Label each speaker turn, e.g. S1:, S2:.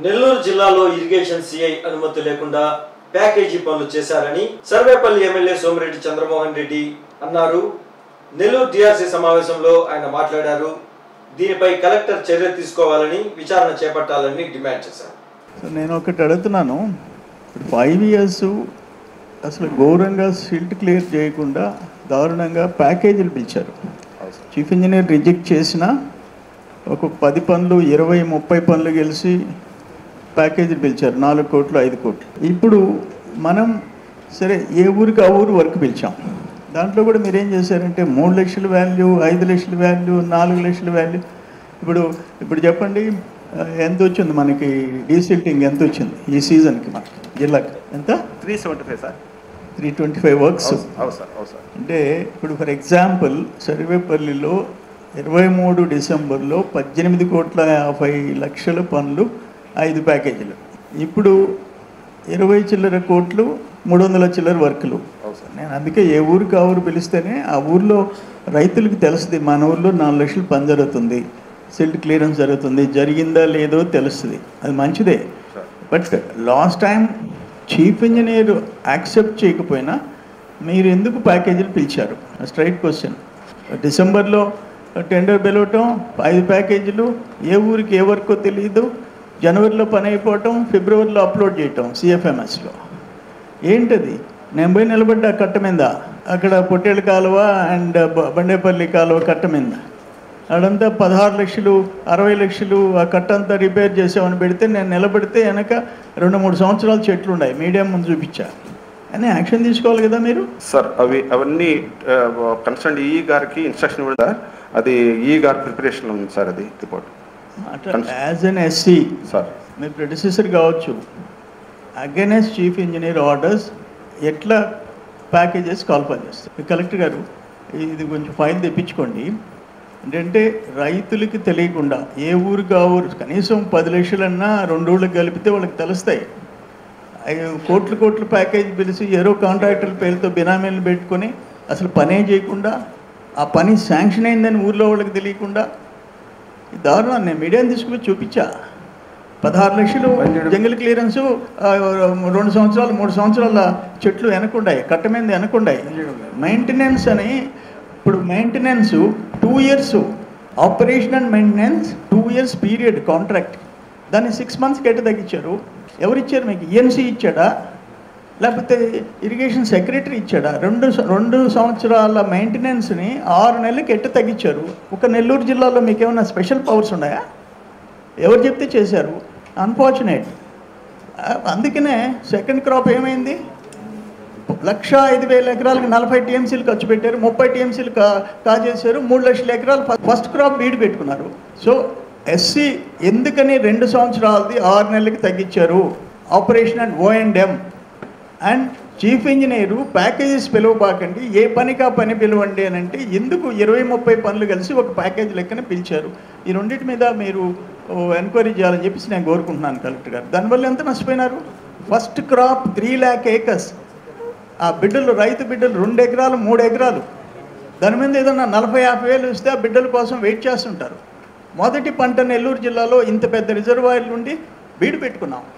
S1: నెల్లూరు జిల్లాలో irrigation CI అనుమతి లేకుండా ప్యాకేజీ పనులు చేశారని సర్వేపల్లి ఎమ్మెల్యే సోమిరెడ్డి చంద్రమోహన్ రెడ్డి అన్నారు నెల్లూరు డిఆర్సీ సమావేశంలో ఆయన మాట్లాడారు దీనిపై కలెక్టర్ చర్య తీసుకోవాలని విచారణ చేపట్టాలని డిమాండ్ చేశారు
S2: సో నేను ఒకటి అడుగుతున్నాను ఇప్పుడు ఫైవ్ ఇయర్స్ అసలు ఘోరంగా సిల్ట్ క్లియర్ చేయకుండా దారుణంగా ప్యాకేజీలు పిలిచారు చీఫ్ ఇంజనీర్ రిజెక్ట్ చేసిన ఒక పది పనులు ఇరవై ముప్పై పనులు గెలిచి ప్యాకేజీలు పిలిచారు నాలుగు కోట్లు ఐదు కోట్లు ఇప్పుడు మనం సరే ఏ ఊరికి ఆ ఊరు వర్క్ పిలిచాం దాంట్లో కూడా మీరు ఏం చేశారంటే మూడు లక్షల వాల్యూ ఐదు లక్షల వాల్యూ నాలుగు లక్షల వాల్యూ ఇప్పుడు ఇప్పుడు చెప్పండి ఆ, ఎంత వచ్చింది మనకి డీసిల్టింగ్ ఎంత వచ్చింది ఈ సీజన్కి మనకి జిల్లాకి ఎంత
S3: three seventy five sir
S2: three twenty five works
S3: అవును సార్ అవును సార్
S2: అంటే ఇప్పుడు ఫర్ ఎగ్జాంపుల్ సర్వేపల్లిలో ఇరవై మూడు డిసెంబర్లో పద్దెనిమిది కోట్ల యాభై లక్షల పనులు ఐదు ప్యాకేజీలు ఇప్పుడు ఇరవై చిల్లర కోట్లు మూడు వందల చిల్లర వర్కులు
S3: అవును సార్
S2: నేను అందుకే ఏ ఊరికి ఆ ఊరు పిలిస్తేనే ఆ ఊర్లో రైతులకు తెలుస్తుంది మన ఊర్లో నాలుగు లక్షలు పని జరుగుతుంది సిల్ట్ క్లియరెన్స్ జరుగుతుంది జరిగిందా లేదో తెలుస్తుంది అది మంచిదే
S3: sir
S2: but last time chief engineer accept చేయకపోయినా మీరు ఎందుకు ప్యాకేజీలు పిలిచారు స్ట్రైట్ క్వశ్చన్ డిసెంబర్లో టెండర్ పిలవటం ఐదు ప్యాకేజీలు ఏ ఊరికి ఏ వర్కో తెలియదు జనవరిలో పని అయిపోవటం ఫిబ్రవరిలో అప్లోడ్ చేయటం సిఎఫ్ఎంఎస్లో ఏంటది నేను పోయి నిలబడ్డా కట్ట మీద అక్కడ పొట్టేళ్ళ కాలువ అండ్ బ- బండేపల్లి కాలువ కట్ట మీద అడంతా పదహారు లక్షలు అరవై లక్షలు ఆ కట్ట అంతా రిపేర్ చేసామని పెడితే నేను నిలబడితే వెనక రెండు మూడు సంవత్సరాల చెట్లు ఉన్నాయి మీడియా ముందు చూపించా అని యాక్షన్ తీసుకోవాలి కదా మీరు
S3: సార్ అవి అవన్నీ కన్సర్న్ ఈ గారికి ఇన్స్ట్రక్షన్ ఇవ్వడం సార్ అది ఈ గారి ప్రిపరేషన్ ఉంది సార్ అది report
S2: as an SC
S3: sir
S2: మీ ప్రొడ్యూసర్ కావచ్చు అగెనెస్ట్ చీఫ్ ఇంజనీర్ ఆర్డర్స్ ఎట్లా ప్యాకేజెస్ కాల్ఫర్ చేస్తారు మీ కలెక్టర్ గారు ఇది కొంచెం ఫైల్ తెప్పించుకోండి ఏంటంటే రైతులకి తెలియకుండా ఏ ఊరికి ఆ ఊరు కనీసం పది లక్షలన్నా రెండు ఊళ్ళకి కలిపితే వాళ్ళకి తెలుస్తాయి అయ్యో, కోట్లు కోట్లు ప్యాకేజ్ పిలిచి ఏరో కాంట్రాక్టర్ల పేరుతో బినామీలు పెట్టుకొని అసలు పనే చేయకుండా ఆ పని శాంక్షన్ అయిందని ఊర్లో వాళ్ళకి తెలియకుండా ఈ దారుణం నేను మీడియాని తీసుకుని చూపించా పదహారు లక్షలు జంగిల్ క్లియరెన్స్ రెండు సంవత్సరాలు మూడు సంవత్సరాల చెట్లు వెనకుండాయి కట్ట మీద వెనకుండాయి మెయింటెనెన్స్ అని ఇప్పుడు maintenance two years operation and maintenance two years period contract దాన్ని సిక్స్ మంత్స్కి ఎట్ట తగ్గించారు ఎవరు ఇచ్చారు మీకు ఈఎన్సీ ఇచ్చాడా లేకపోతే ఇరిగేషన్ సెక్రటరీ ఇచ్చాడా రెండు స- రెండు సంవత్సరాల మెయింటెనెన్స్ని ఆరు నెలలకి ఎట్ట తగ్గించారు ఒక నెల్లూరు జిల్లాలో మీకు ఏమైనా స్పెషల్ పవర్స్ ఉన్నాయా ఎవరు చెప్తే చేశారు అన్ఫార్చునేట్ అందుకనే సెకండ్ క్రాప్ ఏమైంది లక్ష ఐదు వేల ఎకరాలకు నలభై టీఎంసీలు ఖర్చు పెట్టారు ముప్పై టీఎంసీలు కా కాజేశారు మూడు లక్షల ఎకరాలు ఫ- ఫస్ట్ క్రాప్ బీడు పెట్టుకున్నారు సో ఎస్సీ ఎందుకని రెండు సంవత్సరాలది ఆరు నెలలకి తగ్గించారు operation and O and M and chief engineer packages పిలవబాకండి ఏ పనికి ఆ పని పిలవండి అని అంటే ఎందుకు ఇరవై ముప్పై పనులు కలిసి ఒక ప్యాకేజ్ లెక్కన పిలిచారు ఈ రెండింటి మీద మీరు ఎంక్వైరీ చేయాలని చెప్పేసి నేను కోరుకుంటున్నాను కలెక్టర్ గారు దానివల్ల ఎంత నష్టపోయినారు first crop three lakh acres ఆ బిడ్డలు రైతు బిడ్డలు రెండు ఎకరాలు మూడు ఎకరాలు దాని మీద ఏదన్నా నలభై యాభై వేలు ఇస్తే ఆ బిడ్డల కోసం వెయిట్ చేస్తుంటారు మొదటి పంట నెల్లూరు జిల్లాలో ఇంత పెద్ద రిజర్వాయర్ నుండి బీడు పెట్టుకున్నాం